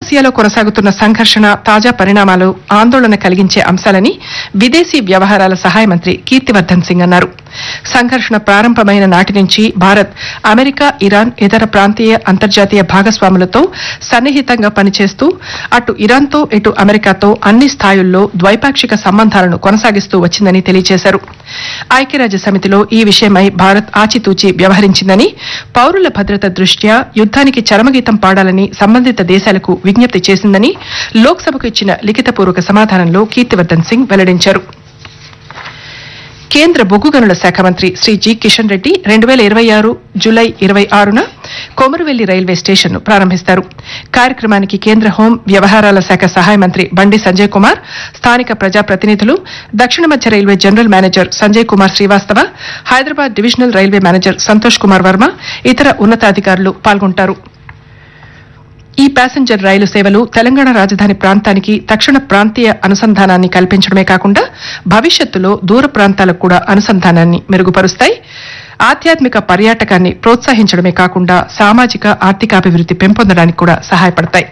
ఆసియాలో కొనసాగుతున్న సంఘర్షణ తాజా పరిణామాలు ఆందోళన కలిగించే అంశాలని విదేశీ వ్యవహారాల సహాయ మంత్రి కీర్తివర్ధన్ సింగ్ అన్నారు సంఘర్షణ ప్రారంభమైన నాటి నుంచి భారత్ అమెరికా ఇరాన్ ఇతర ప్రాంతీయ అంతర్జాతీయ భాగస్వాములతో సన్నిహితంగా పనిచేస్తూ అటు ఇరాన్తో ఇటు అమెరికాతో అన్ని స్థాయిల్లో ద్వైపాక్షిక సంబంధాలను కొనసాగిస్తూ వచ్చిందని తెలియజేశారు ఐక్యరాజ్య సమితిలో ఈ విషయమై భారత్ ఆచితూచి వ్యవహరించిందని పౌరుల భద్రత దృష్ట్యా యుద్దానికి చరమగీతం పాడాలని సంబంధిత దేశాలకు విజ్ఞప్తి చేసిందని లోక్సభకు ఇచ్చిన లిఖితపూర్వక సమాధానంలో కీర్తివర్ధన్ సింగ్ వెల్లడించారు కేంద్ర బొగ్గు గనుల శాఖ మంత్రి శ్రీ జి కిషన్ రెడ్డి రెండు వేల ఇరవై ఆరు జులై ఇరవై ఆరున కొమరవెల్లి రైల్వే స్టేషన్ ను ప్రారంభిస్తారు కార్యక్రమానికి కేంద్ర హోం వ్యవహారాల శాఖ సహాయ మంత్రి బండి సంజయ్ కుమార్ స్థానిక ప్రజాప్రతినిధులు దక్షిణ మధ్య railway general manager Sanjay Kumar Srivastava Hyderabad divisional railway manager Santosh Kumar Varma ఇతర ఉన్నతాధికారులు పాల్గొంటారు ఈ ప్యాసింజర్ రైలు సేవలు తెలంగాణ రాజధాని ప్రాంతానికి తక్షణ ప్రాంతీయ అనుసంధానాన్ని కల్పించడమే కాకుండా భవిష్యత్తులో దూర ప్రాంతాలకు కూడా అనుసంధానాన్ని మెరుగుపరుస్తాయి ఆధ్యాత్మిక పర్యాటకాన్ని ప్రోత్సహించడమే కాకుండా సామాజిక ఆర్థికాభివృద్ది పెంపొందడానికి కూడా సహాయపడతాయి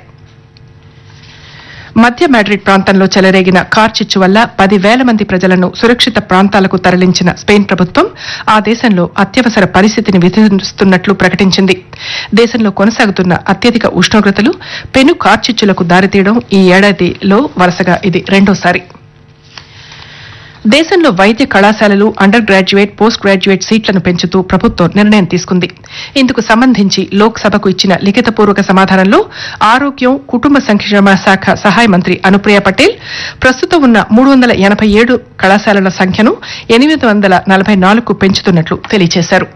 మధ్య మాడ్రిడ్ ప్రాంతంలో చెలరేగిన కార్చిచ్చు వల్ల పది వేల మంది ప్రజలను సురక్షిత ప్రాంతాలకు తరలించిన స్పెయిన్ ప్రభుత్వం ఆ దేశంలో అత్యవసర పరిస్థితిని విధిస్తున్నట్లు ప్రకటించింది దేశంలో కొనసాగుతున్న అత్యధిక ఉష్ణోగ్రతలు పెను కార్చిచ్చులకు దారితీయడం ఈ ఏడాదిలో వరుసగా ఇది రెండోసారి దేశంలో వైద్య కళాశాలలు అండర్ గ్రాడ్యుయేట్ పోస్ట్ గ్రాడ్యుయేట్ సీట్లను పెంచుతూ ప్రభుత్వం నిర్ణయం తీసుకుంది ఇందుకు సంబంధించి లోక్సభకు ఇచ్చిన లిఖితపూర్వక సమాధానంలో ఆరోగ్యం కుటుంబ సంక్షేమ శాఖ సహాయ మంత్రి అనుప్రియ పటేల్ ప్రస్తుతం ఉన్న మూడు వందల ఎనభై ఏడు కళాశాలల సంఖ్యను ఎనిమిది వందల నలభై నాలుగుకు పెంచుతున్నట్లు తెలియజేశారు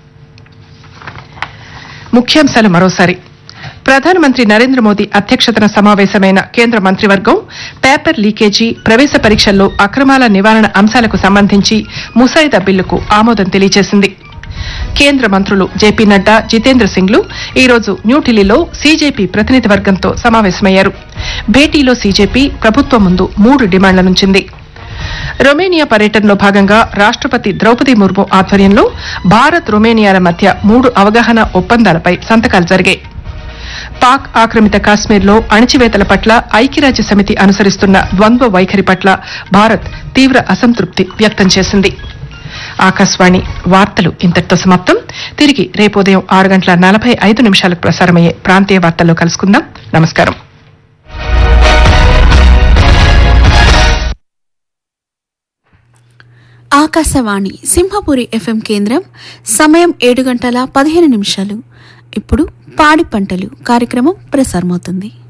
ముఖ్యాంశాలు మరోసారి ప్రధానమంత్రి నరేంద్ర మోదీ అధ్యక్షతన సమావేశమైన కేంద్ర మంత్రివర్గం పేపర్ లీకేజీ ప్రవేశ పరీక్షల్లో అక్రమాల నివారణ అంశాలకు సంబంధించి ముసాయిదా బిల్లుకు ఆమోదం తెలియజేసింది కేంద్ర మంత్రులు జేపీ నడ్డా జితేంద్ర సింగ్లు ఈరోజు న్యూఢిల్లీలో సీజేపీ ప్రతినిధి వర్గంతో సమావేశమయ్యారు భేటీలో సీజేపీ ప్రభుత్వం ముందు మూడు డిమాండ్ల నుంచింది రొమేనియా పర్యటనలో భాగంగా రాష్టపతి ద్రౌపది ముర్ము ఆధ్వర్యంలో భారత్ రొమేనియాల మధ్య మూడు అవగాహన ఒప్పందాలపై సంతకాలు జరిగాయి పాక్ ఆక్రమిత కాశ్మీర్లో అణచివేతల పట్ల ఐక్యరాజ్య సమితి అనుసరిస్తున్న ద్వంద్వ వైఖరి పట్ల భారత్ తీవ్ర అసంతృప్తి వ్యక్తం చేసింది ఆకాశవాణి వార్తలు ఇంతటితో సమాప్తం తిరిగి రేపు ఉదయం ఆరు గంటల నలభై ఐదు నిమిషాలకు ప్రసారమయ్యే ప్రాంతీయ వార్తల్లో కలుసుకుందాం నమస్కారం ఆకాశవాణి సింహపురి ఎఫ్ఎం కేంద్రం సమయం ఏడు గంటల పదిహేను నిమిషాలు ఇప్పుడు పాడి పంటలు కార్యక్రమం ప్రసారమవుతుంది